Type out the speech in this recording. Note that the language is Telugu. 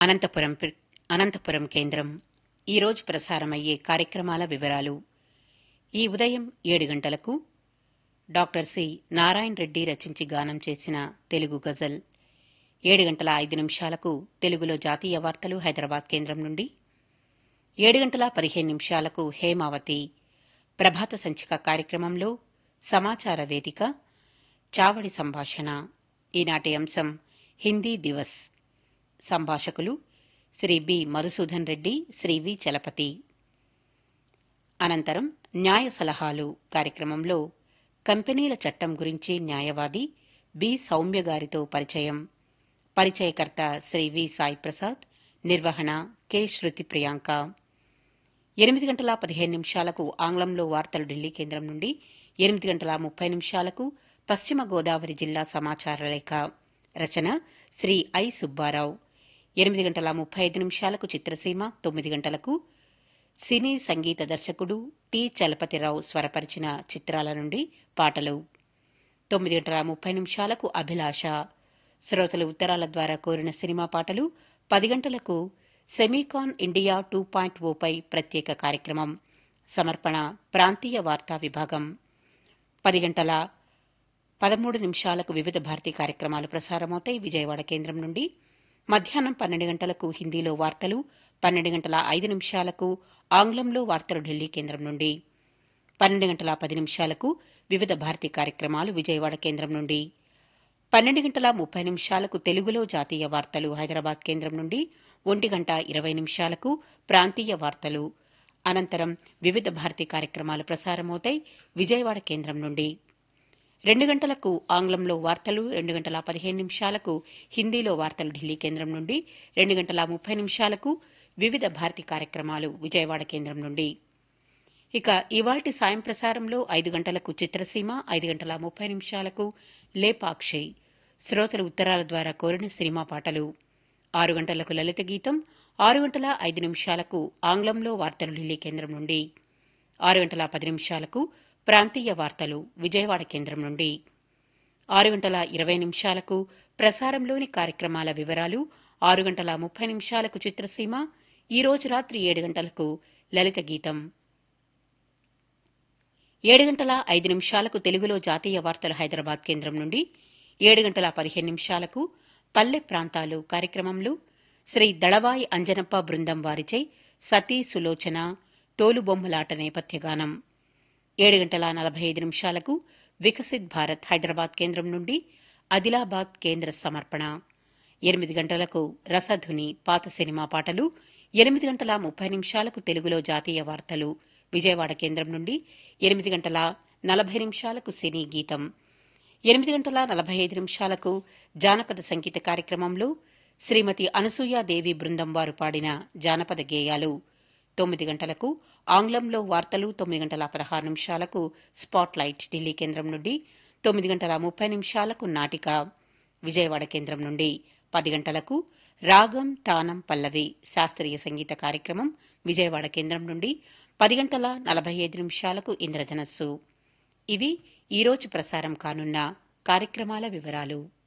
అనంతపురం ప్ర- అనంతపురం కేంద్రం ఈరోజు ప్రసారమయ్యే కార్యక్రమాల వివరాలు ఈ ఉదయం ఏడు గంటలకు డాక్టర్ సి నారాయణ రెడ్డి రచించి గానం చేసిన తెలుగు గజల్ ఏడు గంటల ఐదు నిమిషాలకు తెలుగులో జాతీయ వార్తలు హైదరాబాద్ కేంద్రం నుండి ఏడు గంటల పదిహేను నిమిషాలకు హేమావతి ప్రభాత సంచిక కార్యక్రమంలో సమాచార వేదిక చావడి సంభాషణ ఈనాటి అంశం హిందీ దివస్ సంభాషకులు శ్రీ బి మధుసూదన్ రెడ్డి శ్రీ వి చలపతి అనంతరం న్యాయ సలహాలు కార్యక్రమంలో కంపెనీల చట్టం గురించి న్యాయవాది బి సౌమ్య గారితో పరిచయం పరిచయకర్త శ్రీ వి సాయి ప్రసాద్ నిర్వహణ కె శృతి ప్రియాంక ఎనిమిది గంటల పదిహేను నిమిషాలకు ఆంగ్లంలో వార్తలు ఢిల్లీ కేంద్రం నుండి ఎనిమిది గంటల ముప్పై నిమిషాలకు పశ్చిమ గోదావరి జిల్లా సమాచార లేఖ రచన శ్రీ ఐ సుబ్బారావు ఎనిమిది గంటల ముప్పై ఐదు నిమిషాలకు చిత్రసీమ తొమ్మిది గంటలకు సినీ సంగీత దర్శకుడు టి చలపతిరావు స్వరపరిచిన చిత్రాల నుండి పాటలు తొమ్మిది గంటల ముప్పై నిమిషాలకు అభిలాష శ్రోతలు ఉత్తరాల ద్వారా కోరిన సినిమా పాటలు పది గంటలకు సెమీకాన్ ఇండియా టూ పాయింట్ ఓపై ప్రత్యేక కార్యక్రమం సమర్పణ ప్రాంతీయ వార్తా విభాగం పది గంటల పదమూడు నిమిషాలకు వివిధ భారతీ కార్యక్రమాలు ప్రసారమవుతాయి విజయవాడ కేంద్రం నుండి మధ్యాహ్నం పన్నెండు గంటలకు హిందీలో వార్తలు పన్నెండు గంటల ఐదు నిమిషాలకు ఆంగ్లంలో వార్తలు ఢిల్లీ కేంద్రం నుండి పన్నెండు గంటల పది నిమిషాలకు వివిధ భారతీ కార్యక్రమాలు విజయవాడ కేంద్రం నుండి పన్నెండు గంటల ముప్పై నిమిషాలకు తెలుగులో జాతీయ వార్తలు హైదరాబాద్ కేంద్రం నుండి ఒంటి గంట ఇరవై నిమిషాలకు ప్రాంతీయ వార్తలు అనంతరం వివిధ భారతీ కార్యక్రమాలు ప్రసారమవుతాయి విజయవాడ కేంద్రం నుండి రెండు గంటలకు ఆంగ్లంలో వార్తలు రెండు గంటల పదిహేను నిమిషాలకు హిందీలో వార్తలు ఢిల్లీ కేంద్రం నుండి రెండు గంటల ముప్పై నిమిషాలకు వివిధ భారతి కార్యక్రమాలు విజయవాడ కేంద్రం నుండి ఇక ఇవాల్టి సాయం ప్రసారంలో ఐదు గంటలకు చిత్రసీమ ఐదు గంటల ముప్పై నిమిషాలకు లేపాక్షి శ్రోతల ఉత్తరాల ద్వారా కోరిన సినిమా పాటలు ఆరు గంటలకు లలిత గీతం ఆరు గంటల ఐదు నిమిషాలకు ఆంగ్లంలో వార్తలు ఢిల్లీ కేంద్రం నుండి ఆరు గంటల పది నిమిషాలకు ప్రాంతీయ వార్తలు విజయవాడ కేంద్రం నుండి ఆరు గంటల ఇరవై నిమిషాలకు ప్రసారంలోని కార్యక్రమాల వివరాలు ఆరు గంటల ముప్పై నిమిషాలకు చిత్రసీమ ఈ రోజు రాత్రి ఏడు గంటలకు లలిత గీతం ఏడు గంటల ఐదు నిమిషాలకు తెలుగులో జాతీయ వార్తలు హైదరాబాద్ కేంద్రం నుండి ఏడు గంటల పదిహేను నిమిషాలకు పల్లె ప్రాంతాలు కార్యక్రమంలో శ్రీ దళవాయి అంజనప్ప బృందం వారిచే సతీ సులోచన తోలుబొమ్మలాట నేపథ్య గానం ఏడు గంటల నలభై ఐదు నిమిషాలకు వికసిత్ భారత్ హైదరాబాద్ కేంద్రం నుండి ఆదిలాబాద్ కేంద్ర సమర్పణ ఎనిమిది గంటలకు రసధుని పాత సినిమా పాటలు ఎనిమిది గంటల ముప్పై నిమిషాలకు తెలుగులో జాతీయ వార్తలు విజయవాడ కేంద్రం నుండి ఎనిమిది గంటల నలభై నిమిషాలకు సినీ గీతం ఎనిమిది గంటల నలభై ఐదు నిమిషాలకు జానపద సంగీత కార్యక్రమంలో శ్రీమతి అనసూయాదేవి బృందం వారు పాడిన జానపద గేయాలు తొమ్మిది గంటలకు ఆంగ్లంలో వార్తలు తొమ్మిది గంటల పదహారు నిమిషాలకు స్పాట్లైట్ ఢిల్లీ కేంద్రం నుండి తొమ్మిది గంటల ముప్పై నిమిషాలకు నాటిక విజయవాడ కేంద్రం నుండి పది గంటలకు రాగం తానం పల్లవి శాస్త్రీయ సంగీత కార్యక్రమం విజయవాడ కేంద్రం నుండి పది గంటల నలభై ఐదు నిమిషాలకు ఇంద్రధనస్సు ఇవి ఈరోజు ప్రసారం కానున్న కార్యక్రమాల వివరాలు